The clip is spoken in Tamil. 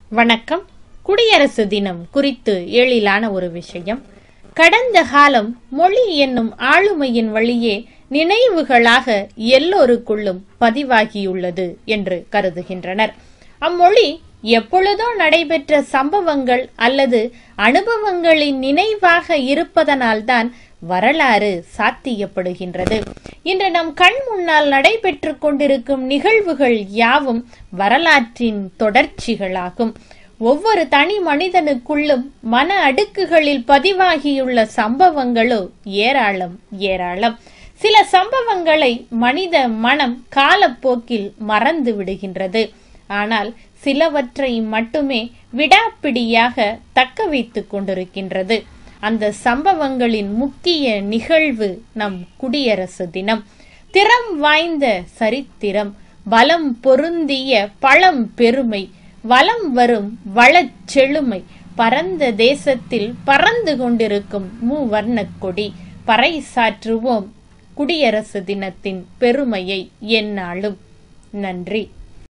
வணக்கம் குடியரசு தினம் குறித்து எழிலான ஒரு விஷயம் கடந்த காலம் மொழி என்னும் ஆளுமையின் வழியே நினைவுகளாக எல்லோருக்குள்ளும் பதிவாகியுள்ளது என்று கருதுகின்றனர் அம்மொழி எப்பொழுதோ நடைபெற்ற சம்பவங்கள் அல்லது அனுபவங்களின் நினைவாக இருப்பதனால்தான் வரலாறு சாத்தியப்படுகின்றது இன்று நம் கண் முன்னால் நடைபெற்றுக் கொண்டிருக்கும் நிகழ்வுகள் யாவும் வரலாற்றின் தொடர்ச்சிகளாகும் ஒவ்வொரு தனி மனிதனுக்குள்ளும் மன அடுக்குகளில் பதிவாகியுள்ள சம்பவங்களோ ஏராளம் ஏராளம் சில சம்பவங்களை மனித மனம் காலப்போக்கில் மறந்து விடுகின்றது ஆனால் சிலவற்றை மட்டுமே விடாப்பிடியாக தக்க வைத்துக் கொண்டிருக்கின்றது அந்த சம்பவங்களின் முக்கிய நிகழ்வு நம் குடியரசு தினம் திறம் வாய்ந்த சரித்திரம் பலம் பொருந்திய பழம் பெருமை வலம் வரும் வளச் செழுமை பரந்த தேசத்தில் பறந்து கொண்டிருக்கும் மூவர்ணக் கொடி பறைசாற்றுவோம் குடியரசு தினத்தின் பெருமையை எந்நாளும் நன்றி